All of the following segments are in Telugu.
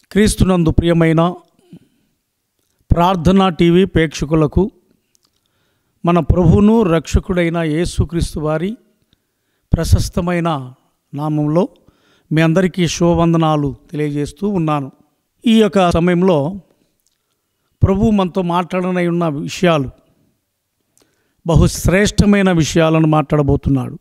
క్రీస్తునందు ప్రియమైన ప్రార్థనా టీవీ ప్రేక్షకులకు మన ప్రభువును రక్షకుడైన యేసుక్రీస్తు వారి ప్రశస్తమైన నామంలో మీ అందరికీ శుభవందనాలు తెలియజేస్తూ ఉన్నాను ఈ యొక్క సమయంలో ప్రభు మనతో మాట్లాడనై ఉన్న విషయాలు బహు శ్రేష్టమైన విషయాలను మాట్లాడబోతున్నాడు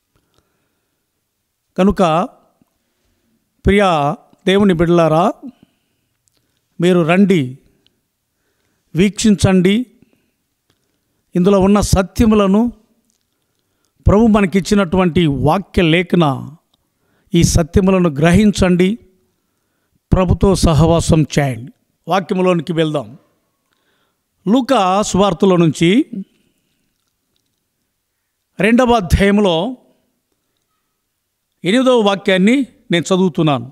కనుక ప్రియ దేవుని బిడ్డలారా మీరు రండి వీక్షించండి ఇందులో ఉన్న సత్యములను ప్రభు మనకిచ్చినటువంటి వాక్య లేఖన ఈ సత్యములను గ్రహించండి ప్రభుతో సహవాసం చేయండి వాక్యములోనికి వెళ్దాం లూకా సువార్తలో నుంచి రెండవ అధ్యాయంలో ఎనిమిదవ వాక్యాన్ని నేను చదువుతున్నాను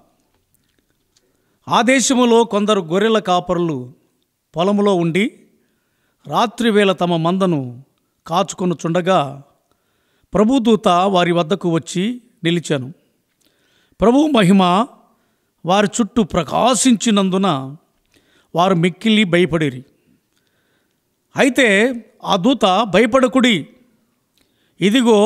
ఆ దేశములో కొందరు గొర్రెల కాపరులు పొలములో ఉండి రాత్రి వేళ తమ మందను కాచుకొనుచుండగా ప్రభుదూత వారి వద్దకు వచ్చి నిలిచాను ప్రభు మహిమ వారి చుట్టూ ప్రకాశించినందున వారు మిక్కిలి భయపడిరి అయితే ఆ దూత భయపడకుడి ఇదిగో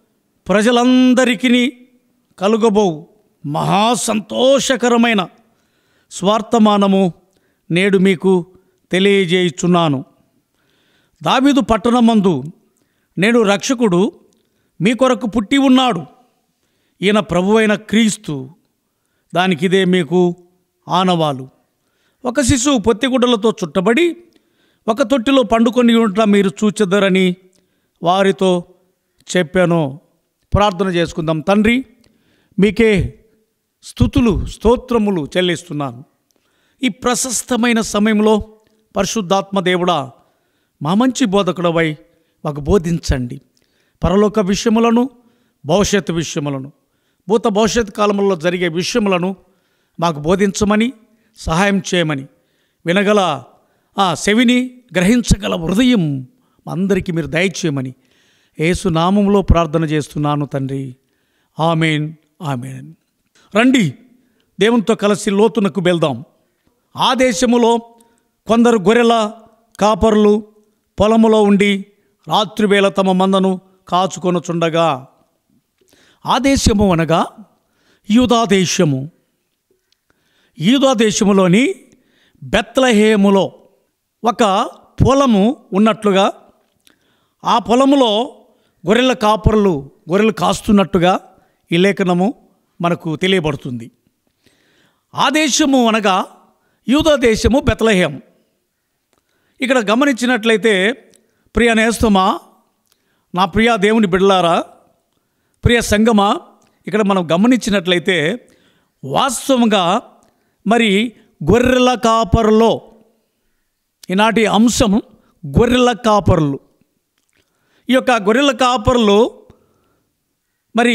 ప్రజలందరికీ కలుగబో మహా సంతోషకరమైన స్వార్థమానము నేడు మీకు తెలియజేయుచున్నాను దావీదు పట్టణమందు నేడు రక్షకుడు మీ కొరకు పుట్టి ఉన్నాడు ఈయన ప్రభువైన క్రీస్తు దానికిదే మీకు ఆనవాలు ఒక శిశువు పొత్తిగుడ్డలతో చుట్టబడి ఒక తొట్టిలో పండుకొని ఉంట మీరు చూచెదరని వారితో చెప్పాను ప్రార్థన చేసుకుందాం తండ్రి మీకే స్థుతులు స్తోత్రములు చెల్లిస్తున్నాను ఈ ప్రశస్తమైన సమయంలో పరిశుద్ధాత్మ దేవుడా మా మంచి బోధకుడవై మాకు బోధించండి పరలోక విషయములను భవిష్యత్తు విషయములను భూత భవిష్యత్ కాలంలో జరిగే విషయములను మాకు బోధించమని సహాయం చేయమని వినగల ఆ చెవిని గ్రహించగల హృదయం మా అందరికీ మీరు దయచేయమని యేసు నామంలో ప్రార్థన చేస్తున్నాను తండ్రి ఆమెన్ ఆమెన్ రండి దేవునితో కలిసి లోతునకు వెళ్దాం ఆ దేశములో కొందరు గొర్రెల కాపరులు పొలములో ఉండి రాత్రివేళ తమ మందను కాచుకొనుచుండగా ఆ దేశము అనగా యూదా దేశము యూదా దేశములోని బెత్లహేములో ఒక పొలము ఉన్నట్లుగా ఆ పొలములో గొర్రెల కాపరులు గొర్రెలు కాస్తున్నట్టుగా ఈ లేఖనము మనకు తెలియబడుతుంది ఆ దేశము అనగా యూదా దేశము బెత్లహేం ఇక్కడ గమనించినట్లయితే ప్రియ నేస్తమా నా ప్రియ దేవుని బిడ్డలారా ప్రియ సంగమా ఇక్కడ మనం గమనించినట్లయితే వాస్తవంగా మరి గొర్రెల కాపరులో ఈనాటి అంశం గొర్రెల కాపరులు ఈ యొక్క గొర్రెల కాపరులు మరి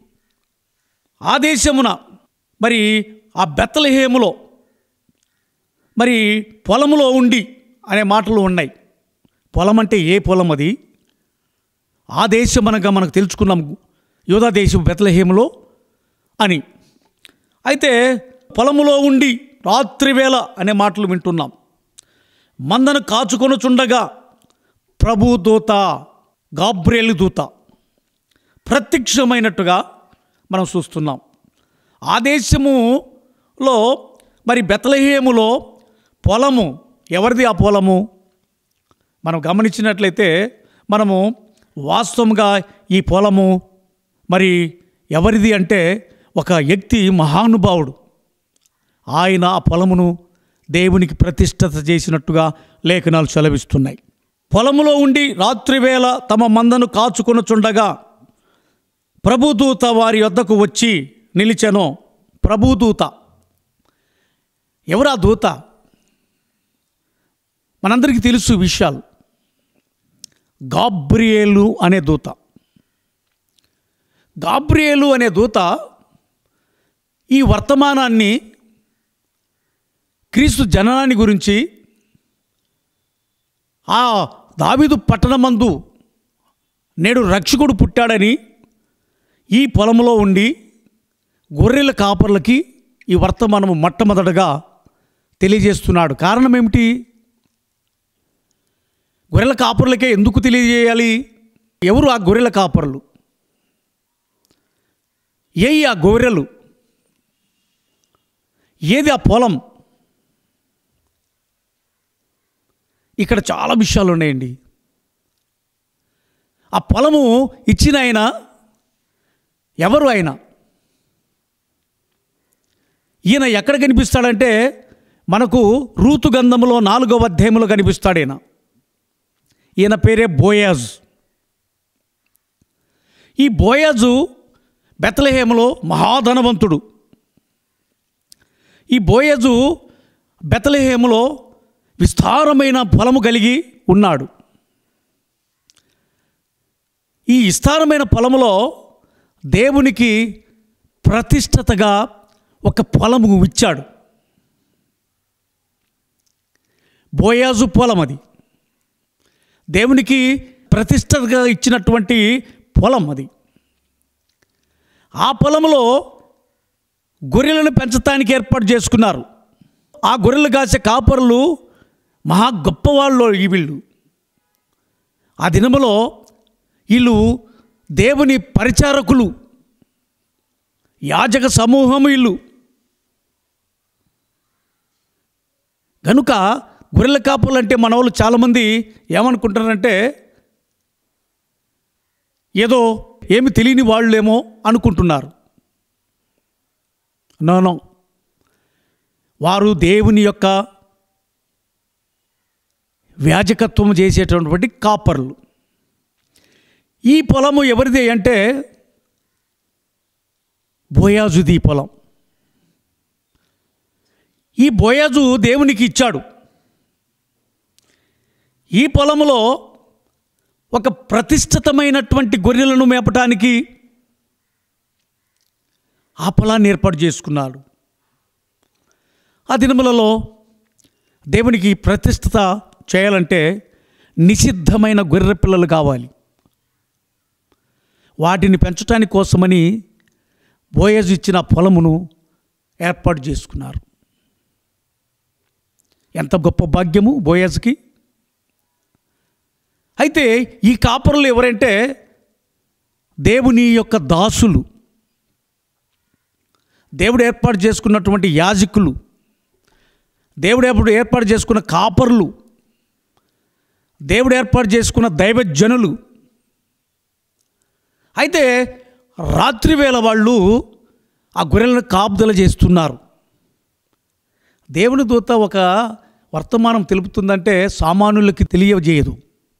ఆ దేశమున మరి ఆ బెత్తలహేములో మరి పొలములో ఉండి అనే మాటలు ఉన్నాయి పొలం అంటే ఏ పొలం అది ఆ దేశం అనగా మనకు తెలుసుకున్నాం యోధా దేశం బెత్తలహేములో అని అయితే పొలములో ఉండి రాత్రివేళ అనే మాటలు వింటున్నాం మందను కాచుకొనుచుండగా ప్రభు దూత గాబ్రేలు దూత ప్రత్యక్షమైనట్టుగా మనం చూస్తున్నాం ఆ దేశములో మరి బెతలహేములో పొలము ఎవరిది ఆ పొలము మనం గమనించినట్లయితే మనము వాస్తవంగా ఈ పొలము మరి ఎవరిది అంటే ఒక వ్యక్తి మహానుభావుడు ఆయన ఆ పొలమును దేవునికి ప్రతిష్టత చేసినట్టుగా లేఖనాలు సెలవిస్తున్నాయి పొలములో ఉండి రాత్రివేళ తమ మందను కాచుకొనుచుండగా ప్రభుదూత వారి వద్దకు వచ్చి నిలిచెను ప్రభుదూత ఎవరా దూత మనందరికీ తెలుసు ఈ విషయాలు గాబ్రియేలు అనే దూత గాబ్రియేలు అనే దూత ఈ వర్తమానాన్ని క్రీస్తు జననాన్ని గురించి ఆ దావిదు పట్టణమందు నేడు రక్షకుడు పుట్టాడని ఈ పొలంలో ఉండి గొర్రెల కాపర్లకి ఈ వర్తమానము మొట్టమొదటగా తెలియజేస్తున్నాడు కారణం ఏమిటి గొర్రెల కాపరులకే ఎందుకు తెలియజేయాలి ఎవరు ఆ గొర్రెల కాపరులు ఏ ఆ గొర్రెలు ఏది ఆ పొలం ఇక్కడ చాలా విషయాలు ఉన్నాయండి ఆ పొలము ఇచ్చిన ఆయన ఎవరు ఆయన ఈయన ఎక్కడ కనిపిస్తాడంటే మనకు రూతు గంధములో నాలుగవ అధ్యాయంలో కనిపిస్తాడు ఈయన ఈయన పేరే బోయాజ్ ఈ బోయాజు బెతలహేములో మహాధనవంతుడు ఈ బోయజు బెతలహేములో విస్తారమైన పొలము కలిగి ఉన్నాడు ఈ విస్తారమైన పొలములో దేవునికి ప్రతిష్టతగా ఒక పొలము ఇచ్చాడు బోయాజు పొలం అది దేవునికి ప్రతిష్టతగా ఇచ్చినటువంటి పొలం అది ఆ పొలంలో గొర్రెలను పెంచటానికి ఏర్పాటు చేసుకున్నారు ఆ గొర్రెలు కాసే కాపరులు మహా గొప్పవాళ్ళు ఈ వీళ్ళు ఆ దినములో వీళ్ళు దేవుని పరిచారకులు యాజక సమూహం వీళ్ళు కనుక గొర్రెల కాపులు అంటే మన వాళ్ళు చాలామంది ఏమనుకుంటారంటే ఏదో ఏమి తెలియని వాళ్ళేమో అనుకుంటున్నారు నో వారు దేవుని యొక్క వ్యాజకత్వం చేసేటటువంటి కాపర్లు ఈ పొలము ఎవరిది అంటే బోయాజుది ఈ పొలం ఈ బోయాజు దేవునికి ఇచ్చాడు ఈ పొలములో ఒక ప్రతిష్ఠితమైనటువంటి గొర్రెలను మేపటానికి ఆ పొలాన్ని ఏర్పాటు చేసుకున్నాడు ఆ దినములలో దేవునికి ప్రతిష్ఠిత చేయాలంటే నిషిద్ధమైన గొర్రె పిల్లలు కావాలి వాటిని పెంచడానికి కోసమని బోయజ్ ఇచ్చిన పొలమును ఏర్పాటు చేసుకున్నారు ఎంత గొప్ప భాగ్యము బోయజ్కి అయితే ఈ కాపరులు ఎవరంటే దేవుని యొక్క దాసులు దేవుడు ఏర్పాటు చేసుకున్నటువంటి యాజకులు దేవుడు ఎప్పుడు ఏర్పాటు చేసుకున్న కాపరులు దేవుడు ఏర్పాటు చేసుకున్న దైవజనులు అయితే రాత్రివేళ వాళ్ళు ఆ గొర్రెలను కాపుదల చేస్తున్నారు దేవుని దూత ఒక వర్తమానం తెలుపుతుందంటే సామాన్యులకి తెలియజేయదు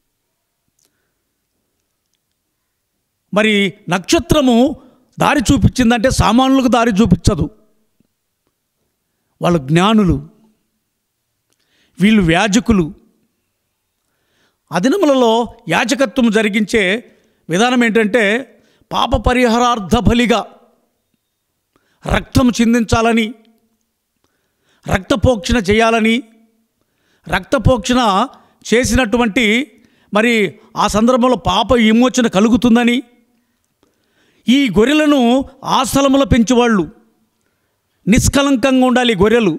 మరి నక్షత్రము దారి చూపించిందంటే సామాన్యులకు దారి చూపించదు వాళ్ళు జ్ఞానులు వీళ్ళు వ్యాజకులు అదినములలో యాజకత్వం జరిగించే విధానం ఏంటంటే పాప పరిహారార్థ బలిగా రక్తం చిందించాలని రక్తపోక్షణ చేయాలని రక్తపోక్షణ చేసినటువంటి మరి ఆ సందర్భంలో పాప విమోచన కలుగుతుందని ఈ గొర్రెలను ఆ స్థలములో పెంచేవాళ్ళు నిష్కలంకంగా ఉండాలి ఈ గొర్రెలు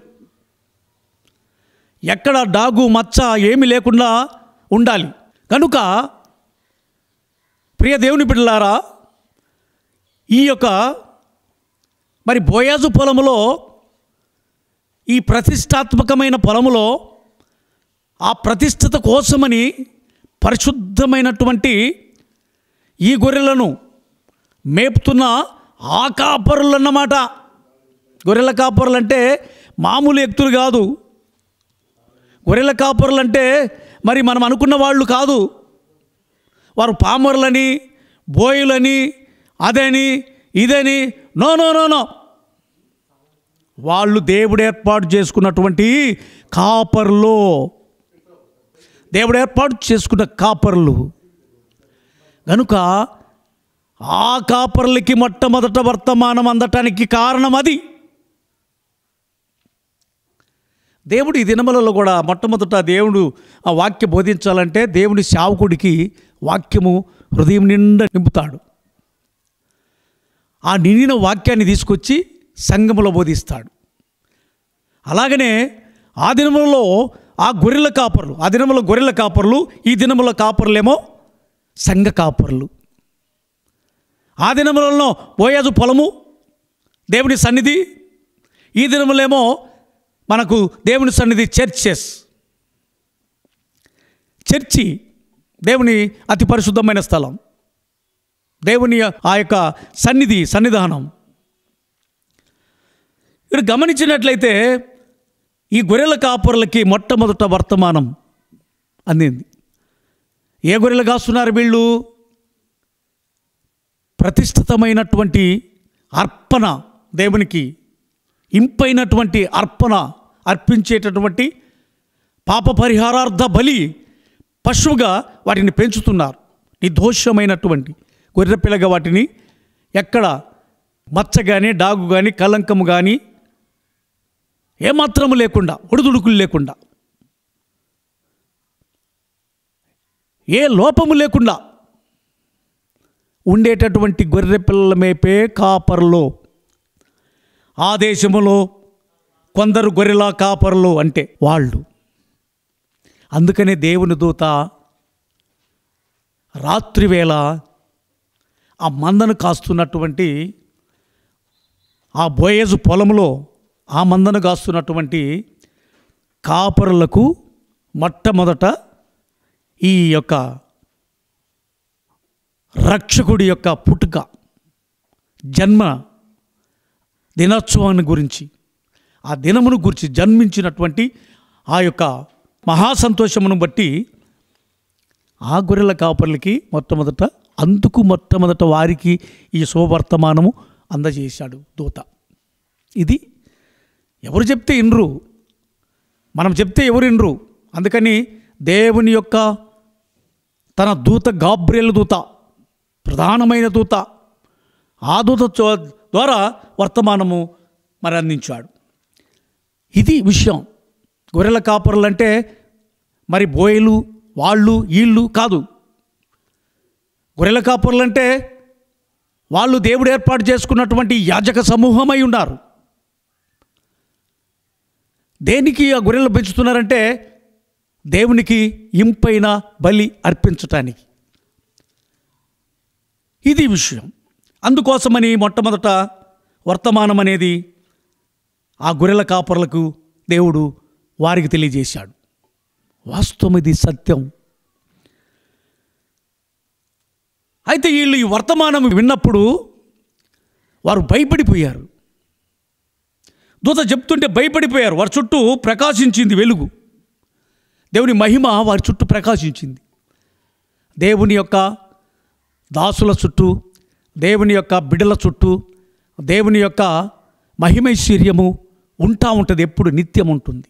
ఎక్కడ డాగు మచ్చ ఏమి లేకుండా ఉండాలి కనుక ప్రియ దేవుని బిడ్డలారా ఈ యొక్క మరి బోయాజు పొలములో ఈ ప్రతిష్టాత్మకమైన పొలములో ఆ ప్రతిష్ఠత కోసమని పరిశుద్ధమైనటువంటి ఈ గొర్రెలను మేపుతున్న ఆ కాపరులు అన్నమాట గొర్రెల కాపరులు అంటే మామూలు వ్యక్తులు కాదు గొర్రెల కాపరులు అంటే మరి మనం అనుకున్న వాళ్ళు కాదు వారు పామరులని బోయులని అదని ఇదని నో నో నో నో వాళ్ళు దేవుడు ఏర్పాటు చేసుకున్నటువంటి కాపర్లు దేవుడు ఏర్పాటు చేసుకున్న కాపర్లు కనుక ఆ కాపర్లకి మొట్టమొదట వర్తమానం అందటానికి కారణం అది దేవుడు ఈ దినములలో కూడా మొట్టమొదట దేవుడు ఆ వాక్య బోధించాలంటే దేవుని సేవకుడికి వాక్యము హృదయం నిండా నింపుతాడు ఆ నిండిన వాక్యాన్ని తీసుకొచ్చి సంఘములో బోధిస్తాడు అలాగనే ఆ దినములలో ఆ గొర్రెల కాపర్లు ఆ దినముల గొర్రెల కాపర్లు ఈ దినముల కాపర్లేమో సంఘ కాపర్లు ఆ దినములలో బోయాజు పొలము దేవుని సన్నిధి ఈ దినములేమో మనకు దేవుని సన్నిధి చర్చెస్ చర్చి దేవుని అతి పరిశుద్ధమైన స్థలం దేవుని ఆ యొక్క సన్నిధి సన్నిధానం ఇక్కడ గమనించినట్లయితే ఈ గొర్రెల కాపరులకి మొట్టమొదట వర్తమానం అందింది ఏ గొర్రెలు కాస్తున్నారు వీళ్ళు ప్రతిష్ఠితమైనటువంటి అర్పణ దేవునికి ఇంపైనటువంటి అర్పణ అర్పించేటటువంటి పాప పరిహారార్థ బలి పశువుగా వాటిని పెంచుతున్నారు నిర్దోషమైనటువంటి గొర్రెపిల్లగా వాటిని ఎక్కడ మచ్చ కానీ డాగు కానీ కలంకము కానీ ఏమాత్రము లేకుండా ఒడిదుడుకులు లేకుండా ఏ లోపము లేకుండా ఉండేటటువంటి గొర్రె పిల్లల మేపే కాపర్లో ఆ దేశములో కొందరు గొర్రెల కాపర్లు అంటే వాళ్ళు అందుకనే దేవుని దూత రాత్రివేళ ఆ మందను కాస్తున్నటువంటి ఆ బోయేజు పొలంలో ఆ మందను కాస్తున్నటువంటి కాపరులకు మొట్టమొదట ఈ యొక్క రక్షకుడి యొక్క పుట్టుక జన్మ దినోత్సవాన్ని గురించి ఆ దినమును గురించి జన్మించినటువంటి ఆ యొక్క మహాసంతోషమును బట్టి ఆ గొర్రెల కాపర్లకి మొట్టమొదట అందుకు మొట్టమొదట వారికి ఈ శుభవర్తమానము అందజేశాడు దూత ఇది ఎవరు చెప్తే ఇన్రు మనం చెప్తే ఎవరు ఇన్రు అందుకని దేవుని యొక్క తన దూత గాబ్రియల్ దూత ప్రధానమైన దూత ఆ దూత చో- ద్వారా వర్తమానము మరి అందించాడు ఇది విషయం గొర్రెల కాపరులు అంటే మరి బోయలు వాళ్ళు వీళ్ళు కాదు గొర్రెల కాపరులు అంటే వాళ్ళు దేవుడు ఏర్పాటు చేసుకున్నటువంటి యాజక సమూహమై ఉన్నారు దేనికి ఆ గొర్రెలు పెంచుతున్నారంటే దేవునికి ఇంపైన బలి అర్పించటానికి ఇది విషయం అందుకోసమని మొట్టమొదట వర్తమానం అనేది ఆ గొర్రెల కాపర్లకు దేవుడు వారికి తెలియజేశాడు వాస్తవం ఇది సత్యం అయితే వీళ్ళు ఈ వర్తమానం విన్నప్పుడు వారు భయపడిపోయారు దూత చెప్తుంటే భయపడిపోయారు వారి చుట్టూ ప్రకాశించింది వెలుగు దేవుని మహిమ వారి చుట్టూ ప్రకాశించింది దేవుని యొక్క దాసుల చుట్టూ దేవుని యొక్క బిడల చుట్టూ దేవుని యొక్క మహిమైశ్వర్యము ఉంటా ఉంటుంది ఎప్పుడు నిత్యం ఉంటుంది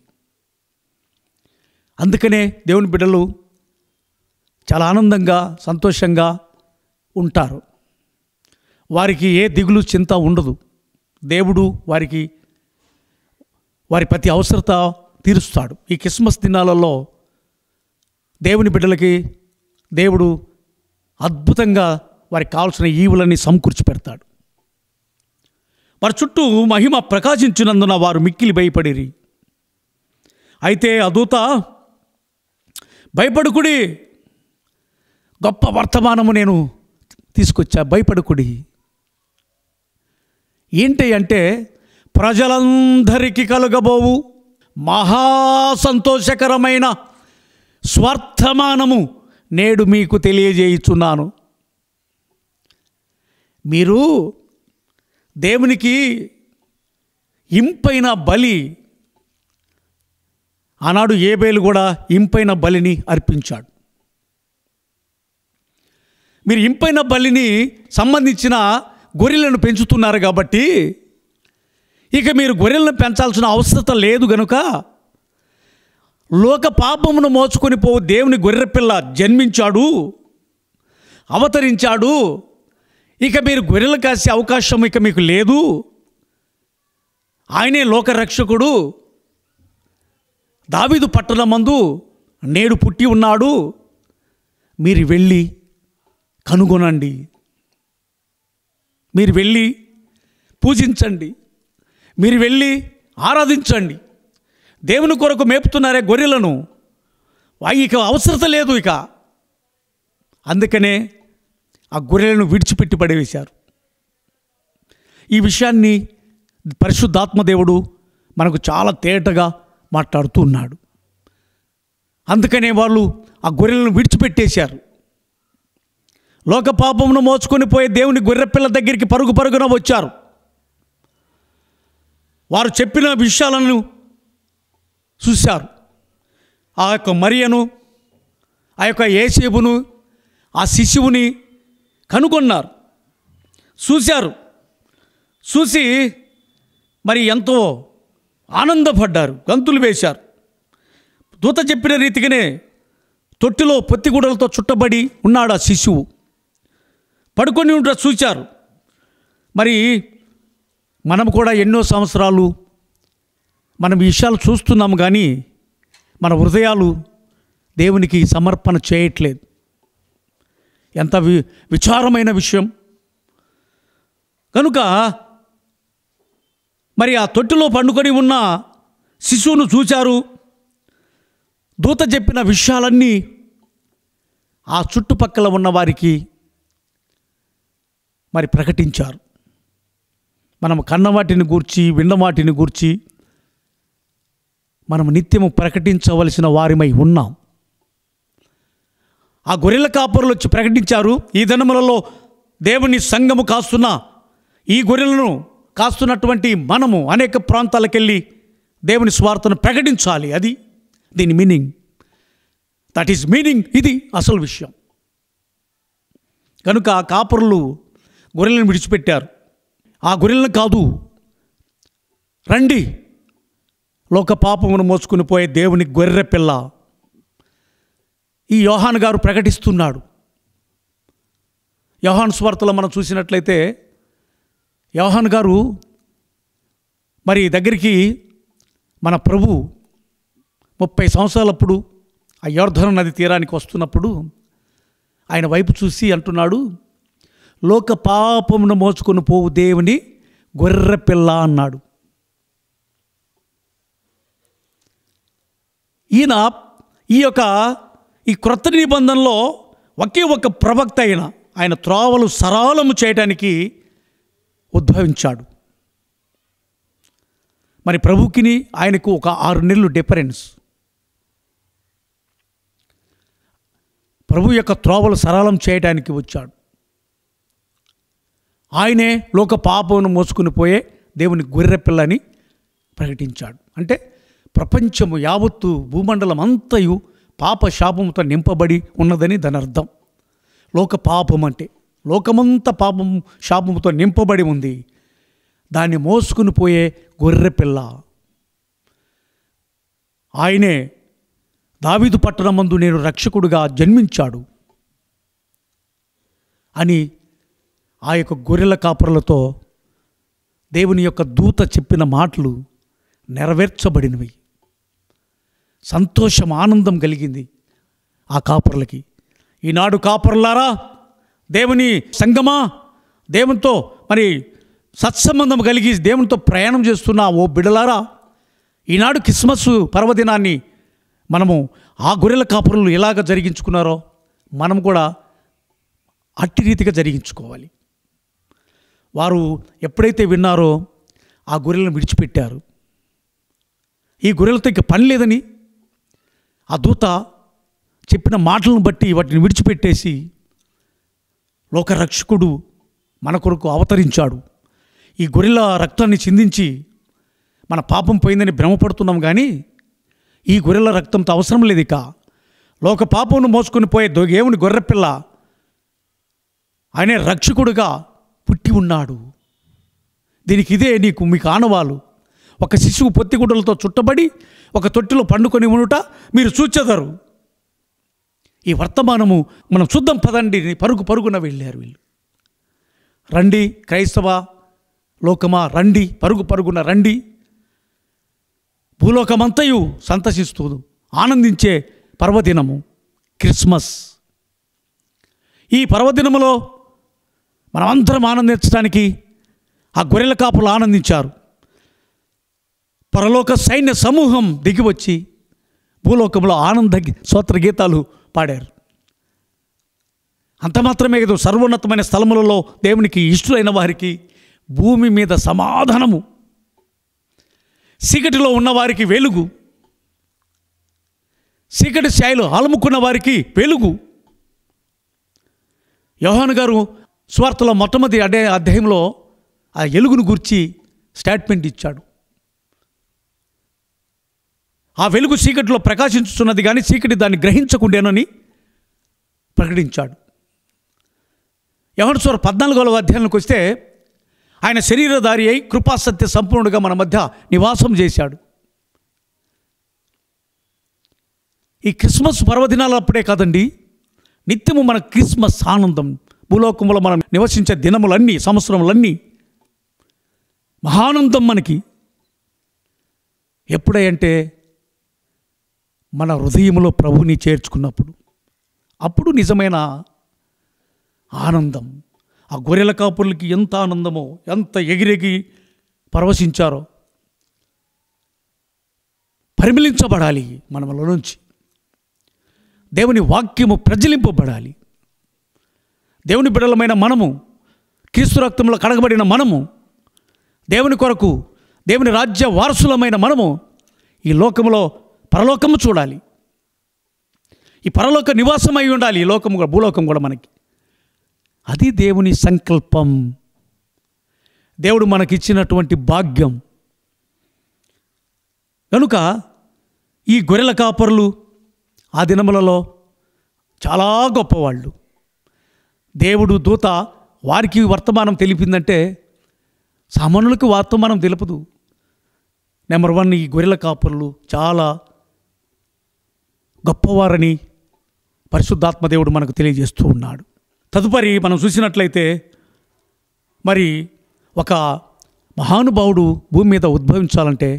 అందుకనే దేవుని బిడ్డలు చాలా ఆనందంగా సంతోషంగా ఉంటారు వారికి ఏ దిగులు చింత ఉండదు దేవుడు వారికి వారి ప్రతి అవసరత తీరుస్తాడు ఈ క్రిస్మస్ దినాలలో దేవుని బిడ్డలకి దేవుడు అద్భుతంగా వారికి కావాల్సిన ఈవులని సమకూర్చి పెడతాడు వారి చుట్టూ మహిమ ప్రకాశించినందున వారు మిక్కిలి భయపడిరి అయితే అదూత భయపడుకుడి గొప్ప వర్తమానము నేను తీసుకొచ్చా భయపడుకుడి ఏంటి అంటే ప్రజలందరికీ కలగబోవు మహా సంతోషకరమైన స్వర్ధమానము నేడు మీకు తెలియజేయుచున్నాను మీరు దేవునికి ఇంపైన బలి ఆనాడు ఏబేలు కూడా ఇంపైన బలిని అర్పించాడు మీరు ఇంపైన బలిని సంబంధించిన గొర్రెలను పెంచుతున్నారు కాబట్టి ఇక మీరు గొర్రెలను పెంచాల్సిన అవసరం లేదు గనుక లోక పాపమును మోచుకొని పోవు దేవుని గొర్రెపిల్ల జన్మించాడు అవతరించాడు ఇక మీరు గొర్రెలు కాసే అవకాశం ఇక మీకు లేదు ఆయనే లోకరక్షకుడు దావీదు పట్టణమందు నేడు పుట్టి ఉన్నాడు మీరు వెళ్ళి కనుగొనండి మీరు వెళ్ళి పూజించండి మీరు వెళ్ళి ఆరాధించండి దేవుని కొరకు మేపుతున్నారే గొర్రెలను వా- ఇక అవసరత లేదు ఇక అందుకనే ఆ గొర్రెలను విడిచిపెట్టి పడవేశారు ఈ విషయాన్ని పరిశుద్ధాత్మదేవుడు మనకు చాలా తేటగా మాట్లాడుతూ ఉన్నాడు అందుకనే వాళ్ళు ఆ గొర్రెలను విడిచిపెట్టేశారు లోక పాపమును మోసుకొని పోయే దేవుని గొర్రెపిల్ల దగ్గరికి పరుగు పరుగున వచ్చారు వారు చెప్పిన విషయాలను చూశారు ఆ యొక్క మరియను ఆ యొక్క ఏసేపును ఆ శిశువుని కనుగొన్నారు చూశారు చూసి మరి ఎంతో ఆనందపడ్డారు గంతులు వేశారు దూత చెప్పిన రీతిగానే తొట్టిలో పొత్తిగూడలతో చుట్టబడి ఉన్నాడు ఆ శిశువు పడుకొని ఉంట చూశారు మరి మనం కూడా ఎన్నో సంవత్సరాలు మనం ఈ విషయాలు చూస్తున్నాం కానీ మన హృదయాలు దేవునికి సమర్పణ చేయట్లేదు ఎంత వి విచారమైన విషయం కనుక మరి ఆ తొట్టిలో పండుకొని ఉన్న శిశువును చూశారు దూత చెప్పిన విషయాలన్నీ ఆ చుట్టుపక్కల ఉన్న వారికి మరి ప్రకటించారు మనం కన్నవాటిని గూర్చి విన్నవాటిని గూర్చి మనం నిత్యము ప్రకటించవలసిన వారిమై ఉన్నాం ఆ గొర్రెల కాపరులు వచ్చి ప్రకటించారు ఈ దినములలో దేవుని సంఘము కాస్తున్న ఈ గొర్రెలను కాస్తున్నటువంటి మనము అనేక ప్రాంతాలకు వెళ్ళి దేవుని స్వార్థను ప్రకటించాలి అది దీని మీనింగ్ దట్ ఈస్ మీనింగ్ ఇది అసలు విషయం కనుక ఆ కాపరులు గొర్రెలను విడిచిపెట్టారు ఆ గొర్రెలను కాదు రండి లోక పాపమును మోసుకుని పోయే దేవుని గొర్రె పిల్ల ఈ యోహాన్ గారు ప్రకటిస్తున్నాడు యోహాన్ స్వార్థలో మనం చూసినట్లయితే యోహాన్ గారు మరి దగ్గరికి మన ప్రభు ముప్పై సంవత్సరాలప్పుడు ఆ యోర్ధన నది తీరానికి వస్తున్నప్పుడు ఆయన వైపు చూసి అంటున్నాడు లోక పాపమును మోసుకొని పోవు దేవుని గొర్రె పిల్ల అన్నాడు ఈయన ఈ యొక్క ఈ క్రొత్త నిబంధనలో ఒకే ఒక ప్రవక్త అయిన ఆయన త్రోవలు సరళము చేయటానికి ఉద్భవించాడు మరి ప్రభుకిని ఆయనకు ఒక ఆరు నెలలు డిఫరెన్స్ ప్రభు యొక్క త్రోవలు సరళం చేయడానికి వచ్చాడు ఆయనే లోక పాపమును మోసుకుని పోయే దేవుని గొర్రె పిల్లని ప్రకటించాడు అంటే ప్రపంచము యావత్తు భూమండలం అంతయు పాప శాపముతో నింపబడి ఉన్నదని దాని అర్థం లోక పాపం అంటే లోకమంతా పాపం శాపముతో నింపబడి ఉంది దాన్ని మోసుకుని పోయే గొర్రె పిల్ల ఆయనే దావీదు పట్టణమందు నేను రక్షకుడుగా జన్మించాడు అని ఆ యొక్క గొర్రెల కాపురలతో దేవుని యొక్క దూత చెప్పిన మాటలు నెరవేర్చబడినవి సంతోషం ఆనందం కలిగింది ఆ కాపర్లకి ఈనాడు కాపర్లారా దేవుని సంగమా దేవునితో మరి సత్సంబంధం కలిగి దేవునితో ప్రయాణం చేస్తున్న ఓ బిడలారా ఈనాడు క్రిస్మస్ పర్వదినాన్ని మనము ఆ గొర్రెల కాపురులు ఎలాగ జరిగించుకున్నారో మనం కూడా అట్టి రీతిగా జరిగించుకోవాలి వారు ఎప్పుడైతే విన్నారో ఆ గొర్రెలను విడిచిపెట్టారు ఈ గొర్రెలతో ఇక పని లేదని ఆ దూత చెప్పిన మాటలను బట్టి వాటిని విడిచిపెట్టేసి లోకరక్షకుడు మన కొరకు అవతరించాడు ఈ గొర్రెల రక్తాన్ని చిందించి మన పాపం పోయిందని భ్రమపడుతున్నాం కానీ ఈ గొర్రెల రక్తంతో అవసరం లేదు ఇక లోక పాపమును మోసుకొని పోయే దేవుని గొర్రెపిల్ల ఆయనే రక్షకుడుగా పుట్టి ఉన్నాడు దీనికి ఇదే నీకు మీకు ఆనవాలు ఒక శిశువు పొత్తిగుడ్డలతో చుట్టబడి ఒక తొట్టిలో పండుకొని ఉండుట మీరు చూచెదరు ఈ వర్తమానము మనం చూద్దాం పదండి అని పరుగు పరుగున వెళ్ళారు వీళ్ళు రండి క్రైస్తవ లోకమా రండి పరుగు పరుగున రండి భూలోకమంతయు సంతసిస్తూ ఆనందించే పర్వదినము క్రిస్మస్ ఈ పర్వదినములో మనమందరం ఆనందించడానికి ఆ గొర్రెల కాపులు ఆనందించారు పరలోక సైన్య సమూహం దిగివచ్చి భూలోకంలో ఆనంద గి- స్తోత్ర గీతాలు పాడారు అంత మాత్రమే కాదు సర్వోన్నతమైన స్థలములలో దేవునికి ఇష్టలైన వారికి భూమి మీద సమాధానము చీకటిలో ఉన్న వారికి వెలుగు చీకటి ఛాయలు అలుముకున్న వారికి వెలుగు యోహాను గారు స్వార్థలో మొట్టమొదటి అదే అధ్యాయంలో ఆ వెలుగును గురించి స్టేట్మెంట్ ఇచ్చాడు ఆ వెలుగు చీకటిలో ప్రకాశించుతున్నది కానీ చీకటి దాన్ని గ్రహించకుండేనని ప్రకటించాడు యవనస్వర పద్నాలుగవ అధ్యాయంలోకి వస్తే ఆయన శరీరధారి అయి కృపాసత్య సంపూర్ణుడుగా మన మధ్య నివాసం చేశాడు ఈ క్రిస్మస్ పర్వదినాలప్పుడే కాదండి నిత్యము మన క్రిస్మస్ ఆనందం భూలోకంలో మనం నివసించే దినములన్నీ సంవత్సరములన్నీ మహానందం మనకి ఎప్పుడంటే మన హృదయంలో ప్రభుని చేర్చుకున్నప్పుడు అప్పుడు నిజమైన ఆనందం ఆ గొర్రెల కాపులకి ఎంత ఆనందమో ఎంత ఎగిరెగి పరవశించారో పరిమిలించబడాలి మనలో నుంచి దేవుని వాక్యము ప్రజలింపబడాలి దేవుని బిడలమైన మనము క్రీస్తు రక్తంలో కడగబడిన మనము దేవుని కొరకు దేవుని రాజ్య వారసులమైన మనము ఈ లోకములో పరలోకము చూడాలి ఈ పరలోక నివాసం అయి ఉండాలి ఈ లోకము కూడా భూలోకం కూడా మనకి అది దేవుని సంకల్పం దేవుడు మనకిచ్చినటువంటి భాగ్యం కనుక ఈ గొర్రెల కాపరులు ఆ దినములలో చాలా గొప్పవాళ్ళు దేవుడు దూత వారికి వర్తమానం తెలిపిందంటే సామాన్యులకు వర్తమానం తెలుపదు నెంబర్ వన్ ఈ గొర్రెల కాపరులు చాలా గొప్పవారని పరిశుద్ధాత్మ దేవుడు మనకు తెలియజేస్తూ ఉన్నాడు తదుపరి మనం చూసినట్లయితే మరి ఒక మహానుభావుడు భూమి మీద ఉద్భవించాలంటే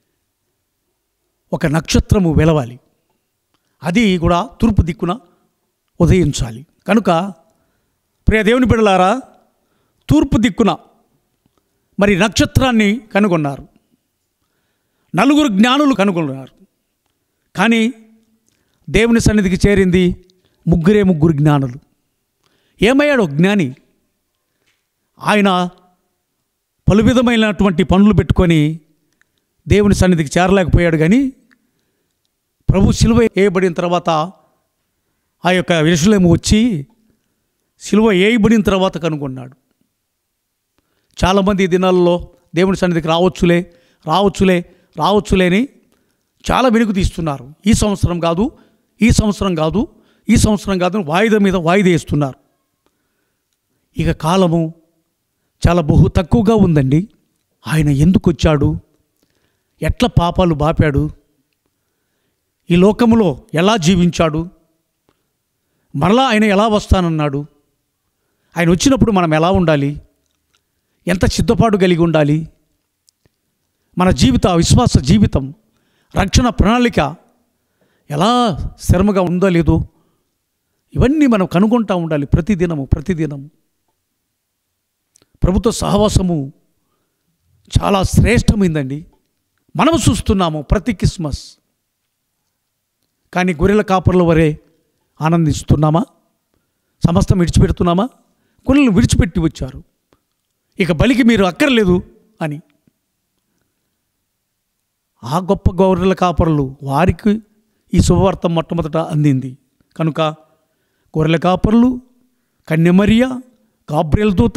ఒక నక్షత్రము వెలవాలి అది కూడా తూర్పు దిక్కున ఉదయించాలి కనుక ప్రియ దేవుని బిడలారా తూర్పు దిక్కున మరి నక్షత్రాన్ని కనుగొన్నారు నలుగురు జ్ఞానులు కనుగొన్నారు కానీ దేవుని సన్నిధికి చేరింది ముగ్గురే ముగ్గురు జ్ఞానులు ఏమయ్యాడు ఒక జ్ఞాని ఆయన పలు విధమైనటువంటి పనులు పెట్టుకొని దేవుని సన్నిధికి చేరలేకపోయాడు కానీ ప్రభు సిలువ వేయబడిన తర్వాత ఆ యొక్క విషలేము వచ్చి సిలువ వేయబడిన తర్వాత కనుగొన్నాడు చాలామంది ఈ దినాల్లో దేవుని సన్నిధికి రావచ్చులే రావచ్చులే రావచ్చులే అని చాలా వెనుక తీస్తున్నారు ఈ సంవత్సరం కాదు ఈ సంవత్సరం కాదు ఈ సంవత్సరం కాదు అని వాయిదా మీద వాయిదా వేస్తున్నారు ఇక కాలము చాలా బహు తక్కువగా ఉందండి ఆయన ఎందుకు వచ్చాడు ఎట్లా పాపాలు బాపాడు ఈ లోకములో ఎలా జీవించాడు మరలా ఆయన ఎలా వస్తానన్నాడు ఆయన వచ్చినప్పుడు మనం ఎలా ఉండాలి ఎంత సిద్ధపాటు కలిగి ఉండాలి మన జీవిత విశ్వాస జీవితం రక్షణ ప్రణాళిక ఎలా స్థిరముగా ఉందో లేదో ఇవన్నీ మనం కనుగొంటూ ఉండాలి ప్రతిదినము ప్రతిదినము ప్రభుత్వ సహవాసము చాలా శ్రేష్టమైందండి మనము చూస్తున్నాము ప్రతి క్రిస్మస్ కానీ గొర్రెల కాపర్ల వరే ఆనందిస్తున్నామా సమస్తం విడిచిపెడుతున్నామా కొన్నిని విడిచిపెట్టి వచ్చారు ఇక బలికి మీరు అక్కర్లేదు అని ఆ గొప్ప గౌరవుల కాపరులు వారికి ఈ శుభవార్త మొట్టమొదట అందింది కనుక గొర్రెల కాపరులు కన్యమరియ గాబ్రియల్ దూత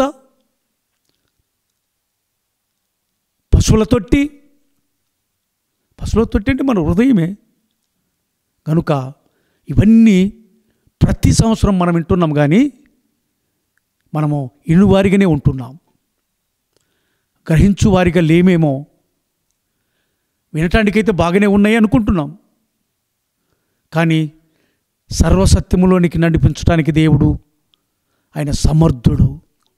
పశువుల తొట్టి పశువుల తొట్టి అంటే మన హృదయమే కనుక ఇవన్నీ ప్రతి సంవత్సరం మనం వింటున్నాం కానీ మనము ఇనువారిగానే ఉంటున్నాం గ్రహించు వారిగా లేమేమో వినటానికైతే బాగానే ఉన్నాయి అనుకుంటున్నాం కానీ సర్వసత్యములోనికి నడిపించడానికి దేవుడు ఆయన సమర్థుడు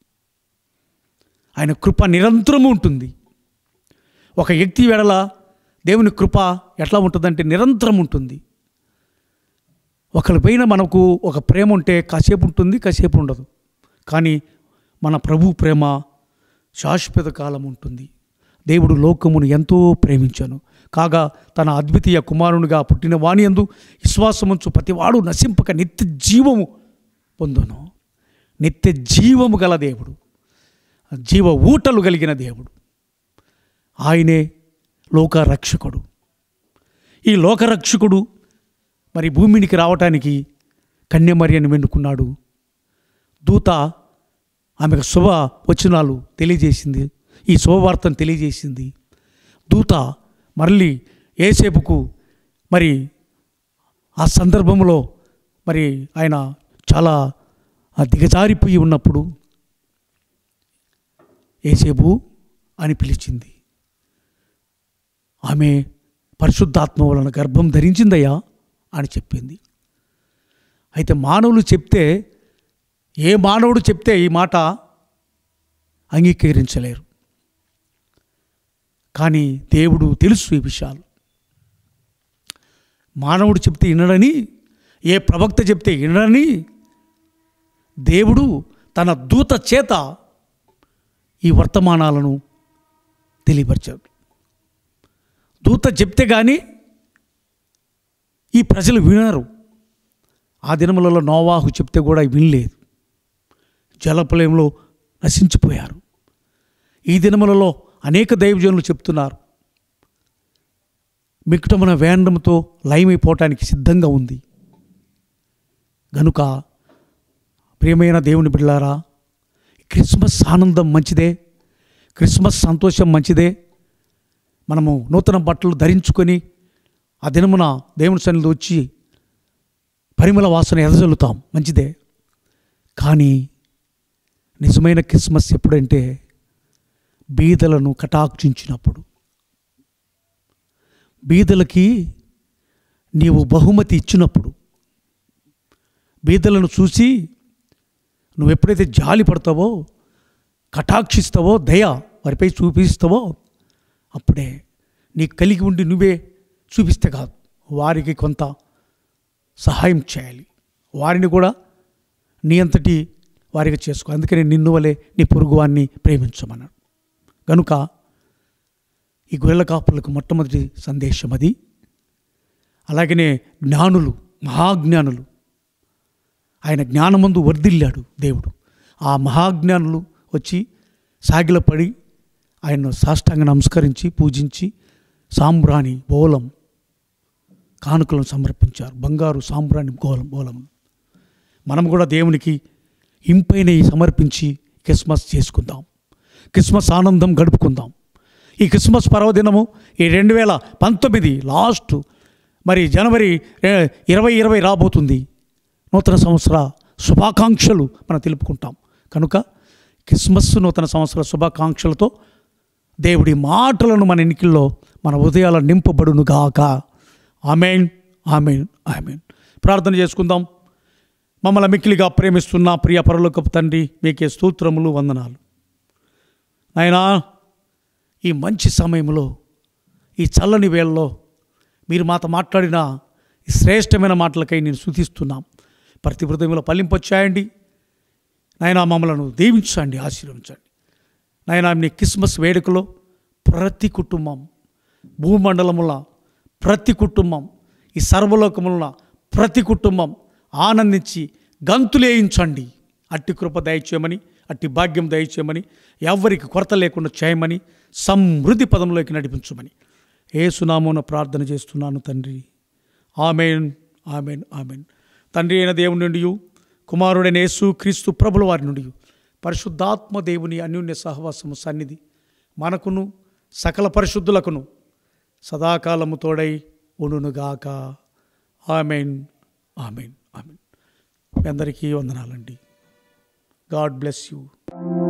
ఆయన కృప నిరంతరము ఉంటుంది ఒక వ్యక్తి వెడల దేవుని కృప ఎట్లా ఉంటుందంటే నిరంతరం ఉంటుంది ఒకరి పైన మనకు ఒక ప్రేమ ఉంటే కాసేపు ఉంటుంది కాసేపు ఉండదు కానీ మన ప్రభు ప్రేమ శాశ్వత కాలం ఉంటుంది దేవుడు లోకమును ఎంతో ప్రేమించాను కాగా తన అద్వితీయ కుమారునిగా పుట్టిన వాణి యందు విశ్వాసముంచు ప్రతివాడు నశింపక నిత్య జీవము పొందును నిత్య జీవము గల దేవుడు జీవ ఊటలు కలిగిన దేవుడు ఆయనే లోకరక్షకుడు ఈ లోకరక్షకుడు మరి భూమినికి రావటానికి కన్యమర్యను వెన్నుకున్నాడు దూత ఆమెకు శుభ వచనాలు తెలియజేసింది ఈ శుభవార్తను తెలియజేసింది దూత మళ్ళీ ఏసేపుకు మరి ఆ సందర్భంలో మరి ఆయన చాలా ఆ దిగజారిపోయి ఉన్నప్పుడు ఏసేపు అని పిలిచింది ఆమె పరిశుద్ధాత్మ వలన గర్భం ధరించిందయ్యా అని చెప్పింది అయితే మానవులు చెప్తే ఏ మానవుడు చెప్తే ఈ మాట అంగీకరించలేరు కానీ దేవుడు తెలుసు ఈ విషయాలు మానవుడు చెప్తే వినడని ఏ ప్రవక్త చెప్తే వినడని దేవుడు తన దూత చేత ఈ వర్తమానాలను తెలియపరిచాడు దూత చెప్తే కానీ ఈ ప్రజలు వినరు ఆ దినములలో నోవాహు చెప్తే కూడా వినలేదు జలప్రలయంలో నశించిపోయారు ఈ దినములలో అనేక దైవజనులు చెప్తున్నారు మిక్కటమున వేండంతో లయమైపోవటానికి సిద్ధంగా ఉంది గనుక ప్రియమైన దేవుని బిడ్డలారా క్రిస్మస్ ఆనందం మంచిదే క్రిస్మస్ సంతోషం మంచిదే మనము నూతన బట్టలు ధరించుకొని ఆ దినమున దేవుని సన్నిధిలో వచ్చి పరిమళ వాసన ఎదజల్లుతాం మంచిదే కానీ నిజమైన క్రిస్మస్ ఎప్పుడంటే బీదలను కటాక్షించినప్పుడు బీదలకి నీవు బహుమతి ఇచ్చినప్పుడు బీదలను చూసి నువ్వు ఎప్పుడైతే జాలి పడతావో కటాక్షిస్తావో దయ వారిపై చూపిస్తావో అప్పుడే నీకు కలిగి ఉండి నువ్వే చూపిస్తే కాదు వారికి కొంత సహాయం చేయాలి వారిని కూడా నీ అంతటి వారిగా చేసుకో అందుకని నిన్ను వలె నీ పొరుగువాన్ని ప్రేమించమన్నాడు కనుక ఈ గొర్రెల కాపులకు మొట్టమొదటి సందేశం అది అలాగనే జ్ఞానులు మహాజ్ఞానులు ఆయన జ్ఞానమందు వర్ధిల్లాడు దేవుడు ఆ మహాజ్ఞానులు వచ్చి సాగిలపడి ఆయన్ను సాష్టాంగ నమస్కరించి పూజించి సాంబ్రాణి బోలం కానుకలను సమర్పించారు బంగారు సాంబ్రాణి గోలం బోలం మనం కూడా దేవునికి ఇంపైనవి సమర్పించి క్రిస్మస్ చేసుకుందాం క్రిస్మస్ ఆనందం గడుపుకుందాం ఈ క్రిస్మస్ పర్వదినము ఈ రెండు వేల పంతొమ్మిది లాస్ట్ మరి జనవరి ఏ- ఇరవై ఇరవై రాబోతుంది నూతన సంవత్సర శుభాకాంక్షలు మనం తెలుపుకుంటాం కనుక క్రిస్మస్ నూతన సంవత్సర శుభాకాంక్షలతో దేవుడి మాటలను మన ఎన్నికల్లో మన ఉదయాల నింపబడును గాక ఆమెన్ ఆమెన్ ఆమెన్ ప్రార్థన చేసుకుందాం మమ్మల్ని మిక్కిలిగా ప్రేమిస్తున్న ప్రియ పరలోకపు తండ్రి మీకే స్తోత్రములు వందనాలు నాయనా ఈ మంచి సమయంలో ఈ చల్లని వేళలో మీరు మాతో మాట్లాడిన ఈ శ్రేష్టమైన మాటలకై నేను శృతిస్తున్నాం ప్రతి హృదయంలో పల్లింపొచ్చాయండి నాయనా మమ్మలను దీవించండి ఆశీర్వించండి నాయనా మీ క్రిస్మస్ వేడుకలో ప్రతి కుటుంబం భూమండలముల ప్రతి కుటుంబం ఈ సర్వలోకముల ప్రతి కుటుంబం ఆనందించి గంతులేయించండి అట్టి కృప దయచేయమని అట్టి భాగ్యం దయచేయమని ఎవరికి కొరత లేకుండా చేయమని సమృద్ధి పదంలోకి నడిపించమని ఏసునామోన ప్రార్థన చేస్తున్నాను తండ్రి ఆమెన్ ఆమెన్ ఆమెన్ తండ్రి అయిన దేవుని నుండి కుమారుడైన యేసు క్రీస్తు ప్రభుల వారి నుండి పరిశుద్ధాత్మ దేవుని అన్యోన్య సహవాసము సన్నిధి మనకును సకల పరిశుద్ధులకును సదాకాలము తోడై ఉండునుగాక ఆమెన్ ఆమెన్ ఆమెన్ మీ అందరికీ వందనాలండి గాడ్ బ్లెస్ యూ